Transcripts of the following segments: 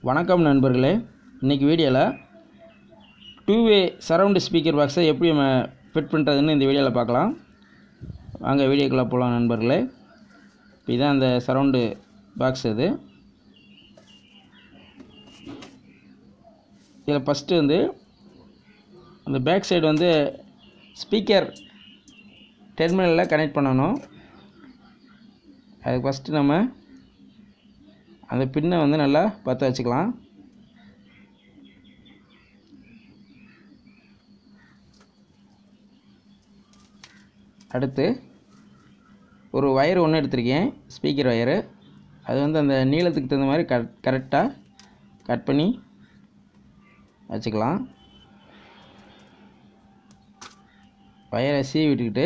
வணக்கம் நண்பர்களே இன்றைக்கி வீடியோவில் டூ வே சரவுண்டு ஸ்பீக்கர் பாக்ஸை எப்படி நம்ம ஃபிட் பண்ணுறதுன்னு இந்த வீடியோவில் பார்க்கலாம் வாங்க வீடியோக்குள்ளே போகலாம் நண்பர்களே இப்போ இதான் அந்த சரவுண்டு பாக்ஸ் இது இதில் ஃபஸ்ட்டு வந்து அந்த பேக் சைடு வந்து ஸ்பீக்கர் டெர்மினலில் கனெக்ட் பண்ணணும் அதுக்கு ஃபஸ்ட்டு நம்ம அந்த பின்னை வந்து நல்லா பற்ற வச்சுக்கலாம் அடுத்து ஒரு ஒயர் ஒன்று எடுத்திருக்கேன் ஸ்பீக்கர் ஒயரு அது வந்து அந்த நீளத்துக்கு தகுந்த மாதிரி கட் கரெக்டாக கட் பண்ணி வச்சுக்கலாம் ஒயரை சீவி விட்டுக்கிட்டு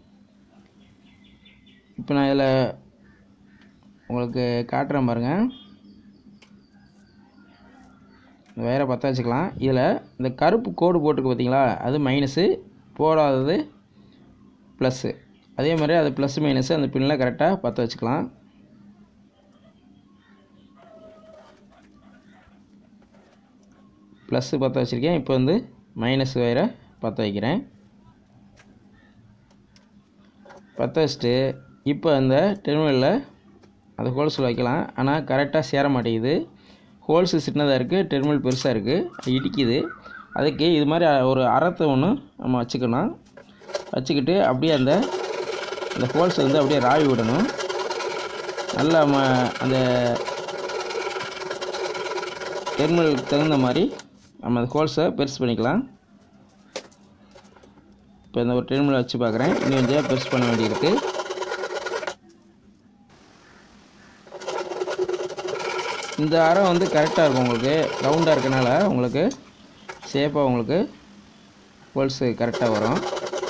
இப்போ நான் இதில் உங்களுக்கு காட்டுறேன் பாருங்கள் இந்த வயரை பற்ற வச்சுக்கலாம் இதில் இந்த கருப்பு கோடு போட்டிருக்கு பார்த்தீங்களா அது மைனஸு போடாதது ப்ளஸ்ஸு அதே மாதிரி அது ப்ளஸ் மைனஸு அந்த பின்னில் கரெக்டாக பற்ற வச்சுக்கலாம் ப்ளஸ்ஸு பற்ற வச்சுருக்கேன் இப்போ வந்து மைனஸ் வயரை பற்ற வைக்கிறேன் பற்ற வச்சுட்டு இப்போ அந்த டெர்மினலில் அந்த ஹோல்ஸில் வைக்கலாம் ஆனால் கரெக்டாக சேர மாட்டேங்குது ஹோல்ஸு சின்னதாக இருக்குது டெர்மினல் பெருசாக இருக்குது இடிக்குது அதுக்கு இது மாதிரி ஒரு அறத்தை ஒன்று நம்ம வச்சுக்கணும் வச்சுக்கிட்டு அப்படியே அந்த அந்த ஹோல்ஸை வந்து அப்படியே ராவி விடணும் நல்லா நம்ம அந்த டெர்மினலுக்கு தகுந்த மாதிரி நம்ம அந்த ஹோல்ஸை பெருசு பண்ணிக்கலாம் இப்போ இந்த ஒரு டெர்மினல் வச்சு பார்க்குறேன் இன்னும் கொஞ்சம் பெருசு பண்ண வேண்டியிருக்கு இந்த அறம் வந்து கரெக்டாக இருக்கும் உங்களுக்கு ரவுண்டாக இருக்கனால உங்களுக்கு ஷேப்பாக உங்களுக்கு ஹோல்ஸு கரெக்டாக வரும்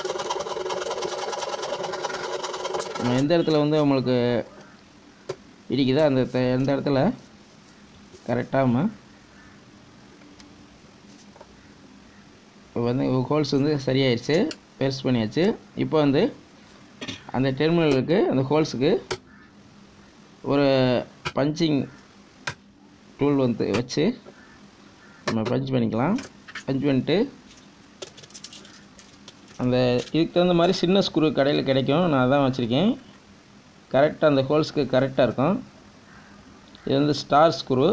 நம்ம எந்த இடத்துல வந்து உங்களுக்கு இடிக்குதோ அந்த த- எந்த இடத்துல கரெக்டாக நம்ம இப்போ வந்து ஹோல்ஸ் வந்து சரியாயிடுச்சு பெருசு பண்ணியாச்சு இப்போ வந்து அந்த டெர்மினலுக்கு அந்த ஹோல்ஸுக்கு ஒரு பஞ்சிங் டூல் வந்து வச்சு நம்ம பஞ்ச் பண்ணிக்கலாம் பஞ்ச் பண்ணிட்டு அந்த இதுக்கு தகுந்த மாதிரி சின்ன ஸ்க்ரூ கடையில் கிடைக்கும் நான் அதான் வச்சுருக்கேன் கரெக்டாக அந்த ஹோல்ஸ்க்கு கரெக்டாக இருக்கும் இது வந்து ஸ்டார் ஸ்க்ரூ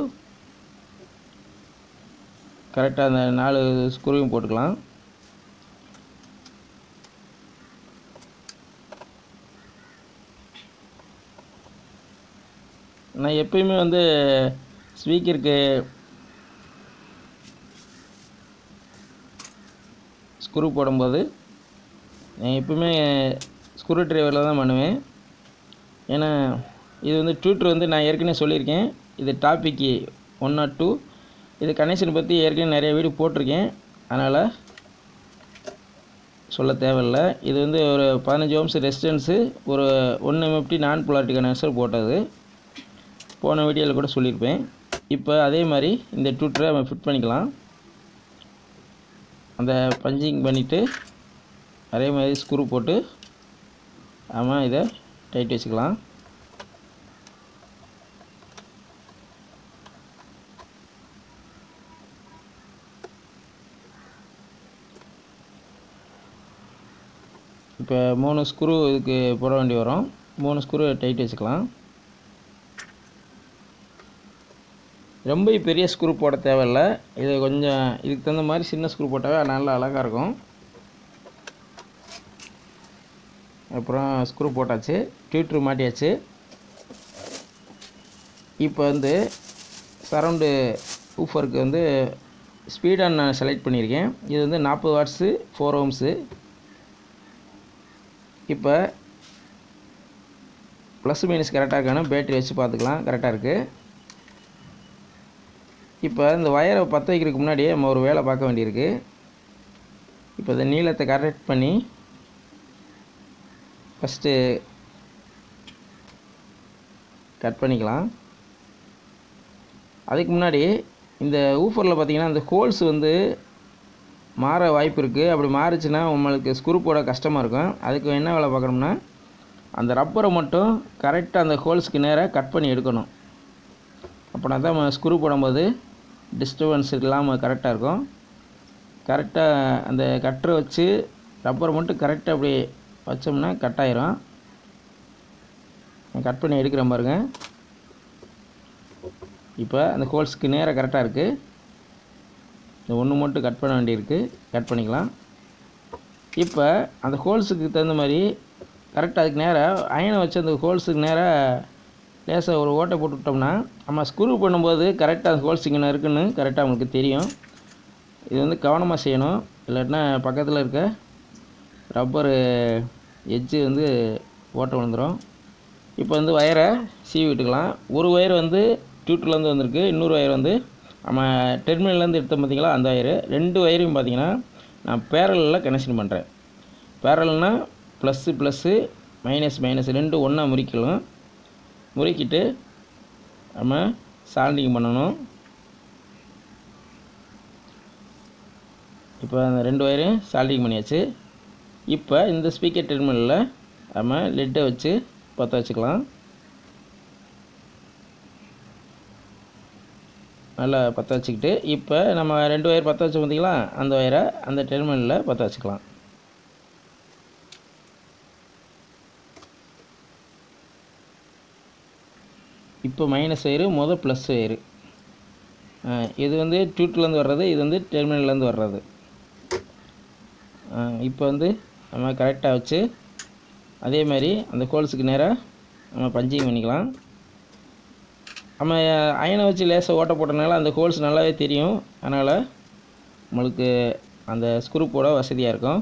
கரெக்டாக அந்த நாலு ஸ்க்ரூவையும் போட்டுக்கலாம் நான் எப்பயுமே வந்து ஸ்பீக்கருக்கு ஸ்க்ரூ போடும்போது நான் எப்பவுமே ஸ்க்ரூ ட்ரைவரில் தான் பண்ணுவேன் ஏன்னா இது வந்து ட்யூட்ரு வந்து நான் ஏற்கனவே சொல்லியிருக்கேன் இது டாப்பிக்கு ஒன் நாட் டூ இது கனெக்ஷன் பற்றி ஏற்கனவே நிறைய வீடியோ போட்டிருக்கேன் அதனால் சொல்ல தேவையில்ல இது வந்து ஒரு பதினஞ்சு ஓம்ஸ் ரெசிஸ்டன்ஸு ஒரு ஒன்று எம்எஃப்டி நான் பொலாரிட்டி கனெக்ஷன் போட்டது போன வீடியோவில் கூட சொல்லியிருப்பேன் இப்போ அதே மாதிரி இந்த ட்யூட்டரை நம்ம ஃபிட் பண்ணிக்கலாம் அந்த பஞ்சிங் பண்ணிவிட்டு அதே மாதிரி ஸ்க்ரூ போட்டு ஆமாம் இதை டைட் வச்சுக்கலாம் இப்போ மூணு ஸ்க்ரூ இதுக்கு போட வேண்டி வரும் மூணு ஸ்க்ரூ டைட் வச்சுக்கலாம் ரொம்ப பெரிய ஸ்க்ரூ போட தேவையில்ல இது கொஞ்சம் இதுக்கு தகுந்த மாதிரி சின்ன ஸ்க்ரூ போட்டாவே நல்லா அழகாக இருக்கும் அப்புறம் ஸ்க்ரூ போட்டாச்சு டியூட்ரு மாட்டியாச்சு இப்போ வந்து சரவுண்டு ஊஃபருக்கு வந்து ஸ்பீடாக நான் செலக்ட் பண்ணியிருக்கேன் இது வந்து நாற்பது வாட்ஸு ஃபோர் ஓம்ஸு இப்போ ப்ளஸ் மைனஸ் கரெக்டாக இருக்கானு பேட்டரி வச்சு பார்த்துக்கலாம் கரெக்டாக இருக்குது இப்போ இந்த வயரை பற்ற வைக்கிறதுக்கு முன்னாடியே நம்ம ஒரு வேலை பார்க்க வேண்டியிருக்கு இப்போ இந்த நீளத்தை கரெக்ட் பண்ணி ஃபஸ்ட்டு கட் பண்ணிக்கலாம் அதுக்கு முன்னாடி இந்த ஊஃபரில் பார்த்தீங்கன்னா இந்த ஹோல்ஸ் வந்து மாற வாய்ப்பு இருக்குது அப்படி மாறுச்சுன்னா உங்களுக்கு ஸ்க்ரூ போட கஷ்டமாக இருக்கும் அதுக்கு என்ன வேலை பார்க்கணும்னா அந்த ரப்பரை மட்டும் கரெக்டாக அந்த ஹோல்ஸ்க்கு நேராக கட் பண்ணி எடுக்கணும் அப்படின்னா தான் நம்ம ஸ்க்ரூ போடும்போது டிஸ்டர்பன்ஸ் இல்லாமல் கரெக்டாக இருக்கும் கரெக்டாக அந்த கட்டரை வச்சு ரப்பரை மட்டும் கரெக்டாக அப்படி வச்சோம்னா கட் ஆயிரும் கட் பண்ணி எடுக்கிறேன் பாருங்க இப்போ அந்த ஹோல்ஸ்க்கு நேராக கரெக்டாக இருக்குது இந்த ஒன்று மட்டும் கட் பண்ண வேண்டியிருக்கு கட் பண்ணிக்கலாம் இப்போ அந்த ஹோல்ஸுக்கு தகுந்த மாதிரி கரெக்டாக அதுக்கு நேராக அயனை வச்சு அந்த ஹோல்ஸுக்கு நேராக லேசாக ஒரு ஓட்டை போட்டு விட்டோம்னா நம்ம ஸ்க்ரூ பண்ணும்போது கரெக்டாக அந்த ஹோல்ஸ் இங்கே இருக்குன்னு கரெக்டாக உங்களுக்கு தெரியும் இது வந்து கவனமாக செய்யணும் இல்லாட்டினா பக்கத்தில் இருக்க ரப்பரு எட்ஜு வந்து ஓட்டை விழுந்துடும் இப்போ வந்து ஒயரை சீவி விட்டுக்கலாம் ஒரு ஒயர் வந்து டியூட்லேருந்து வந்திருக்கு இன்னொரு ஒயர் வந்து நம்ம டெர்மினல்லேருந்து எடுத்தோம் பார்த்தீங்களா அந்த ஒயரு ரெண்டு ஒயரையும் பார்த்தீங்கன்னா நான் பேரலில் கனெக்ஷன் பண்ணுறேன் பேரல்னால் ப்ளஸ்ஸு ப்ளஸ்ஸு மைனஸ் மைனஸ் ரெண்டு ஒன்றா முறிக்கலாம் முறுக்கிட்டு நம்ம சால்டிங் பண்ணணும் இப்போ அந்த ரெண்டு ஒயரையும் சால்டிங் பண்ணியாச்சு இப்போ இந்த ஸ்பீக்கர் டெர்மினலில் நம்ம லெட்டை வச்சு பற்ற வச்சுக்கலாம் நல்லா பற்ற வச்சுக்கிட்டு இப்போ நம்ம ரெண்டு ஒயர் பற்ற வச்சு பார்த்தீங்களா அந்த ஒயரை அந்த டெர்மினலில் பற்ற வச்சுக்கலாம் இப்போ மைனஸ் ஒயரு மொதல் ப்ளஸ் ஒயரு இது வந்து டியூட்லேருந்து வர்றது இது வந்து டெர்மினல்லேருந்து வர்றது இப்போ வந்து நம்ம கரெக்டாக வச்சு அதே மாதிரி அந்த ஹோல்ஸுக்கு நேராக நம்ம பஞ்சிங் பண்ணிக்கலாம் நம்ம அயனை வச்சு லேசாக ஓட்ட போட்டனால அந்த ஹோல்ஸ் நல்லாவே தெரியும் அதனால் நம்மளுக்கு அந்த ஸ்க்ரூ போட வசதியாக இருக்கும்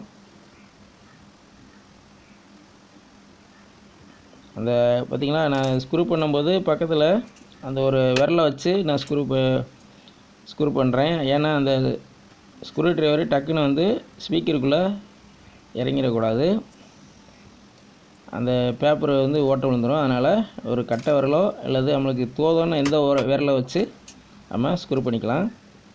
அந்த பார்த்திங்களா நான் ஸ்க்ரூ பண்ணும்போது பக்கத்தில் அந்த ஒரு விரலை வச்சு நான் ஸ்க்ரூ ஸ்க்ரூ பண்ணுறேன் ஏன்னா அந்த ஸ்க்ரூ ட்ரைவர் டக்குன்னு வந்து ஸ்பீக்கருக்குள்ளே இறங்கிடக்கூடாது அந்த பேப்பர் வந்து ஓட்ட விழுந்துடும் அதனால் ஒரு கட்டை விரலோ அல்லது நம்மளுக்கு தோதோன்னு எந்த ஒரு விரலை வச்சு நம்ம ஸ்க்ரூ பண்ணிக்கலாம்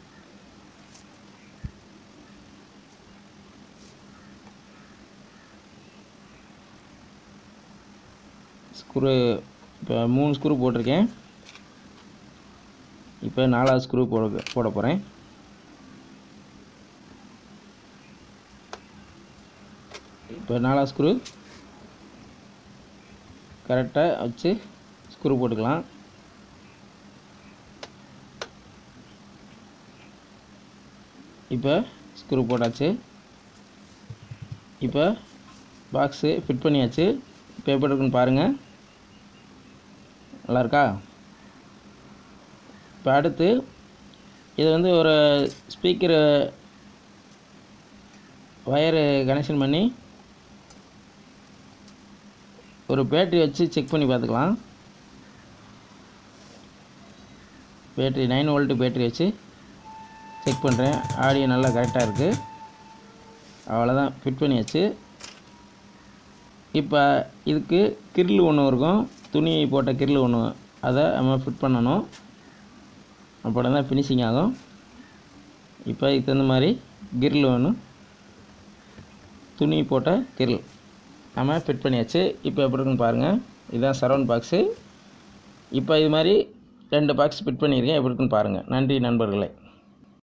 ஸ்க்ரூ இப்போ மூணு ஸ்க்ரூ போட்டிருக்கேன் இப்போ நாலாவது ஸ்க்ரூ போட போட போகிறேன் இப்போ நாலாவது ஸ்க்ரூ கரெக்டாக வச்சு ஸ்க்ரூ போட்டுக்கலாம் இப்போ ஸ்க்ரூ போட்டாச்சு இப்போ பாக்ஸு ஃபிட் பண்ணியாச்சு இப்போ எப்படி இருக்குன்னு பாருங்கள் நல்லா இருக்கா இப்போ அடுத்து இது வந்து ஒரு ஸ்பீக்கரு ஒயரு கனெக்ஷன் பண்ணி ஒரு பேட்ரி வச்சு செக் பண்ணி பார்த்துக்கலாம் பேட்ரி நைன் வோல்ட்டு பேட்ரி வச்சு செக் பண்ணுறேன் ஆடியோ நல்லா கரெக்டாக இருக்குது அவ்வளோதான் ஃபிட் பண்ணியாச்சு இப்போ இதுக்கு கிரில் ஒன்று இருக்கும் துணி போட்ட கிரில் ஒன்று அதை நம்ம ஃபிட் பண்ணணும் அப்போ தான் ஃபினிஷிங் ஆகும் இப்போ இதுக்கு தகுந்த மாதிரி கிரில் வேணும் துணி போட்ட கிரில் நம்ம ஃபிட் பண்ணியாச்சு இப்போ எப்படி இருக்குன்னு பாருங்கள் இதுதான் சரௌண்ட் பாக்ஸு இப்போ இது மாதிரி ரெண்டு பாக்ஸ் ஃபிட் பண்ணியிருக்கேன் எப்படி இருக்குன்னு பாருங்கள் நன்றி நண்பர்களே